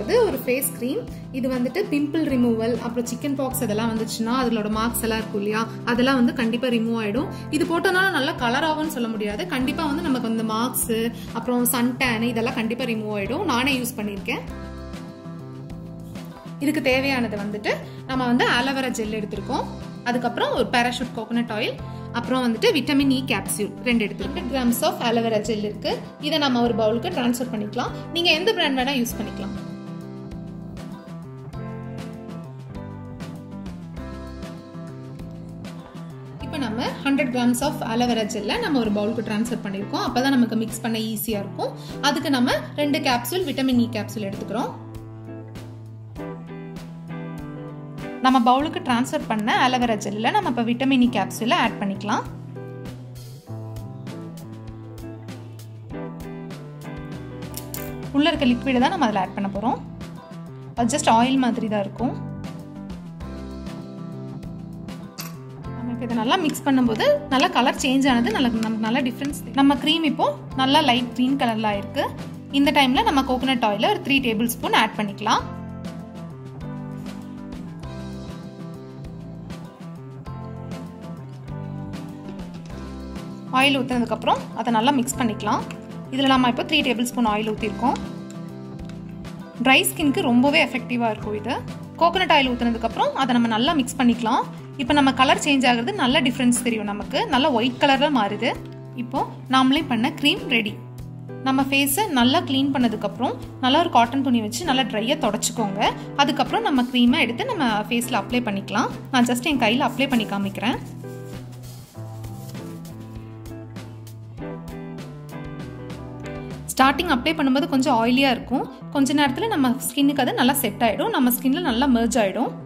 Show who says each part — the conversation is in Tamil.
Speaker 1: போகிறது ஒரு ஃபேஸ் க்ரீம் இது வந்துட்டு பிம்பிள் ரிமூவல் அப்புறம் சிக்கன் பாக்ஸ் இதெல்லாம் வந்துச்சுன்னா அதோட மார்க்ஸ் எல்லாம் இருக்கும் இல்லையா அதெல்லாம் வந்து கண்டிப்பாக ரிமூவ் ஆகிடும் இது போட்டோம்னால நல்லா கலர் ஆகும்னு சொல்ல முடியாது கண்டிப்பாக வந்து நமக்கு வந்து மார்க்ஸ் அப்புறம் சன் டேன் இதெல்லாம் கண்டிப்பாக ரிமூவ் ஆகிடும் நானே யூஸ் பண்ணியிருக்கேன் இதுக்கு தேவையானது வந்துட்டு நம்ம வந்து ஆலோவேரா ஜெல் எடுத்திருக்கோம் அதுக்கப்புறம் ஒரு பேராஷூட் கோகோனட் ஆயில் அப்புறம் வந்துட்டு விட்டமின் இ கேப்சியூல் ரெண்டு எடுத்து hundred grams of aloe vera gel இருக்கு இதை நம்ம ஒரு பவுலுக்கு ட்ரான்ஸ்ஃபர் பண்ணிக்கலாம் நீங்க எந்த பிராண்ட் வேணா யூஸ் பண்ணிக்கலாம் இப்போ நம்ம ஹண்ட்ரட் கிராம்ஸ் ஆஃப் ஆலோவேரா ஜெல்லை நம்ம ஒரு பவுலுக்கு ட்ரான்ஸ்ஃபர் பண்ணியிருக்கோம் அப்போ தான் நமக்கு மிக்ஸ் பண்ண ஈஸியாக இருக்கும் அதுக்கு நம்ம ரெண்டு கேப்சூல் விட்டமின் இ கேப்சூல் எடுத்துக்கிறோம் நம்ம பவுலுக்கு ட்ரான்ஸ்ஃபர் பண்ண ஆலோவேரா ஜெல்லில் நம்ம இப்போ விட்டமின் இ கேப்சூலை ஆட் பண்ணிக்கலாம் உள்ளே இருக்க லிக்விடை தான் நம்ம அதில் ஆட் பண்ண போகிறோம் அது ஜஸ்ட் ஆயில் மாதிரி தான் இருக்கும் நம்ம இப்போ இதை நல்லா மிக்ஸ் பண்ணும்போது நல்லா கலர் சேஞ்ச் ஆனது நல்லா நமக்கு நல்லா டிஃப்ரென்ஸ் நம்ம க்ரீம் இப்போ நல்லா லைட் க்ரீன் கலரில் ஆயிருக்கு இந்த டைமில் நம்ம கோகோனட் ஆயிலை ஒரு த்ரீ டேபிள் ஸ்பூன் ஆட் பண்ணிக்கலாம் ஆயில் ஊற்றுனதுக்கப்புறம் அதை நல்லா மிக்ஸ் பண்ணிக்கலாம் இதில் நம்ம இப்போ த்ரீ டேபிள் ஸ்பூன் ஆயில் ஊற்றிருக்கோம் ட்ரை ஸ்கின்க்கு ரொம்பவே எஃபெக்டிவாக இருக்கும் இது கோகோனட் ஆயில் ஊற்றுனதுக்கப்புறம் அதை நம்ம நல்லா மிக்ஸ் பண்ணிக்கலாம் இப்போ நம்ம கலர் சேஞ்ச் ஆகுறது நல்ல டிஃப்ரென்ஸ் தெரியும் நமக்கு நல்லா ஒயிட் கலரில் மாறுது இப்போது நாமளே பண்ண க்ரீம் ரெடி நம்ம ஃபேஸை நல்லா க்ளீன் பண்ணதுக்கப்புறம் நல்லா ஒரு காட்டன் துணி வச்சு நல்லா ட்ரையாக தொடச்சிக்கோங்க அதுக்கப்புறம் நம்ம க்ரீமை எடுத்து நம்ம ஃபேஸில் அப்ளை பண்ணிக்கலாம் நான் ஜஸ்ட் என் கையில் அப்ளை பண்ணி காமிக்கிறேன் ஸ்டார்டிங் அப்ளை பண்ணும்போது கொஞ்சம் ஆயிலியாக இருக்கும் கொஞ்ச நேரத்தில் நம்ம ஸ்கின்னுக்கு அது நல்லா செட் ஆகிடும் நம்ம ஸ்கின்னில் நல்லா மெர்ஜ் ஆகிடும்